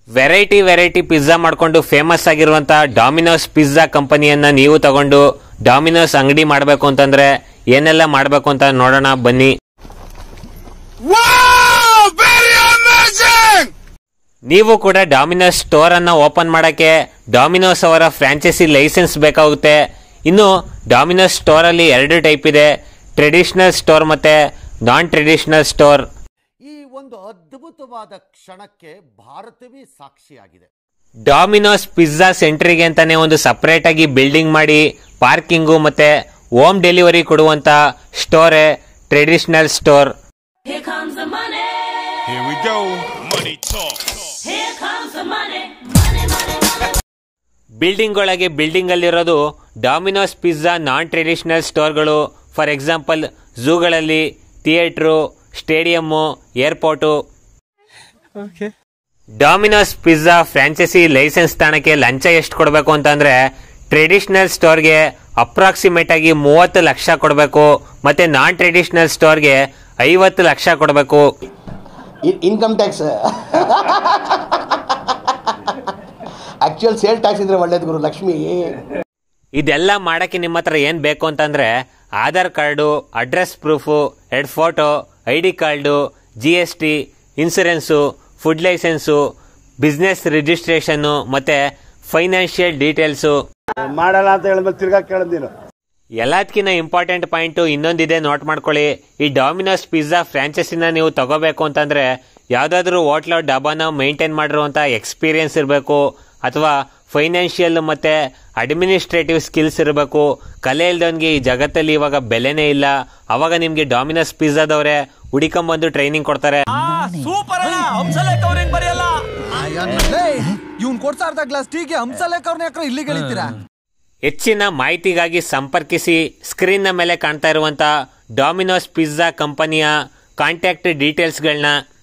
Variety variety pizza ಮಾಡ್ಕೊಂಡು famous ಆಗಿರುವಂತ Domino's pizza ಕಂಪನಿಯನ್ನ ನೀವು ತಗೊಂಡು ಡಾಮಿನೋಸ್ ಅಂಗಡಿ ಮಾಡಬೇಕು ಅಂತಂದ್ರೆ ಏನೆಲ್ಲ ಮಾಡಬೇಕು ಅಂತ ನೋಡೋಣ ಬನ್ನಿ Wow! Very amazing! ನೀವು ಕೂಡ ಡಾಮಿನೋಸ್ ಸ್ಟೋರ್ ಅನ್ನ ಓಪನ್ ಮಾಡಕ್ಕೆ ಡಾಮಿನೋಸ್ ಅವರ ಫ್ರಾಂಚೈಸಿ ಲೈಸೆನ್ಸ್ ಬೇಕಾಗುತ್ತೆ ಇನ್ನು ಡಾಮಿನೋಸ್ ಸ್ಟೋರ್ ಅಲ್ಲಿ ಎರಡು ಟೈಪ್ ಇದೆ ಟ್ರೆಡಿಷನಲ್ ಸ್ಟೋರ್ ಮತ್ತೆ ನಾನ್ ಟ್ರೆಡಿಷನಲ್ ಸ್ಟೋರ್ ಈ ಒಂದು ಅದ್ಭುತವಾದ ಕ್ಷಣಕ್ಕೆ ಭಾರತವೇ ಸಾಕ್ಷಿಯಾಗಿದೆ ಡಾಮಿನೋಸ್ ಪಿಜ್ಜಾ ಸೆಂಟ್ರಿಗೆ ಅಂತಾನೆ ಒಂದು ಸಪರೇಟ್ ಆಗಿ ಬಿಲ್ಡಿಂಗ್ ಮಾಡಿ ಪಾರ್ಕಿಂಗು ಮತ್ತೆ ಹೋಮ್ ಡೆಲಿವರಿ ಕೊಡುವಂತ ಸ್ಟೋರೇ traditional store Here comes the money. Here we go. Money talk. Here comes the money. Money, money, money. Building ಒಳಗೆ ಬಿಲ್ಡಿಂಗ್ ಅಲ್ಲಿರೋದು ಡಾಮಿನೋಸ್ ಪಿಜ್ಜಾ ನಾನ್ ಟ್ರೆಡಿಷನಲ್ ಸ್ಟೋರ್ಗಳು ಫಾರ್ ಎಕ್ಸಾಂಪಲ್ ಝೂಗಳಲ್ಲಿ theatre stadium airport Domino's pizza franchise licence ತಾಣಕ್ಕೆ ಲಂಚ ಎಷ್ಟು ಕೊಡಬೇಕು ಅಂತಂದ್ರೆ traditional ಸ್ಟೋರ್ಗೆ approximate ಆಗಿ ಮೂವತ್ತು ಲಕ್ಷ ಕೊಡಬೇಕು ಮತ್ತೆ ನಾನ್ ಟ್ರೆಡಿಷನಲ್ ಸ್ಟೋರ್ಗೆ ಐವತ್ತು ಲಕ್ಷ ಕೊಡಬೇಕು income tax actual sale tax ಇದ್ರೆ ಒಳ್ಳೇದು ಗುರು ಲಕ್ಷ್ಮಿ ಇದೆಲ್ಲ ಮಾಡಕ್ಕೆ ನಿಮ್ಮ ಹತ್ರ ಏನು ಬೇಕು ಅಂತಂದ್ರೆ ಆಧಾರ್ ಕಾರ್ಡು ಅಡ್ರೆಸ್ ಪ್ರೂಫು ಎರಡು photo I D card G S T insurance food licence business registration ಮತ್ತೆ ಫೈನಾನ್ಷಿಯಲ್ ಡೀಟೇಲ್ಸು ಮಾಡಲ್ಲ ಅಂತ ಹೇಳಿದ್ಮೇಲೆ ತಿರ್ಗಾ ಕೇಳದ್ ನೀನು ಎಲ್ಲದಕ್ಕಿಂತ ಇಂಪಾರ್ಟೆಂಟ್ ಪಾಯಿಂಟು ಇನ್ನೊಂದಿದೆ ನೋಟ್ ಮಾಡ್ಕೊಳ್ಳಿ ಈ ಡಾಮಿನೋಸ್ ಪಿಜ್ಜಾ ಫ್ರಾಂಚೈಸಿನ ನೀವು ತಗೋಬೇಕು ಅಂತಂದ್ರೆ ಯಾವುದಾದ್ರೂ ಹೋಟ್ಲ ಡಾಬಾನ ಮೇಂಟೈನ್ ಮಾಡಿರುವಂಥ ಎಕ್ಸ್ಪೀರಿಯನ್ಸ್ ಇರಬೇಕು ಅಥವಾ ಫೈನಾನ್ಷಿಯಲ್ ಮತ್ತೆ ಅಡ್ಮಿನಿಸ್ಟ್ರೇಟಿವ್ ಸ್ಕಿಲ್ಸ್ ಇರಬೇಕು ಕಲೆ ಇಲ್ದವನ್ಗೆ ಈ ಜಗತ್ತಲ್ಲಿ ಇವಾಗ ಬೆಲೆನೇ ಇಲ್ಲ ಅವಾಗ ನಿಮಗೆ ಡಾಮಿನೋಸ್ ಪಿಜ್ಜಾದವರೇ ಹುಡಿಕೊಂಬಂದು ಟ್ರೈನಿಂಗ್ ಕೊಡ್ತಾರೆ ಇವ್ನ್ ಕೊಡ್ಸ ಅರ್ಧ ಗ್ಲಾಸ್ ಟೀಗೆ ಹಂಸಲೇಖ ಅವ್ರನ್ನ ಯಾಕ್ರ ಇಲ್ಲಿಗೆ ಎಳಿತೀರಾ ಹೆಚ್ಚಿನ ಮಾಹಿತಿಗಾಗಿ ಸಂಪರ್ಕಿಸಿ ಸ್ಕ್ರೀನ್ನ ಮೇಲೆ ಕಾಣ್ತಾ ಇರುವಂಥ ಡಾಮಿನೋಸ್ ಪಿಜ್ಜಾ ಕಂಪನಿಯ ಕಾಂಟ್ಯಾಕ್ಟ್ ಡೀಟೇಲ್ಸ್ಗಳನ್ನ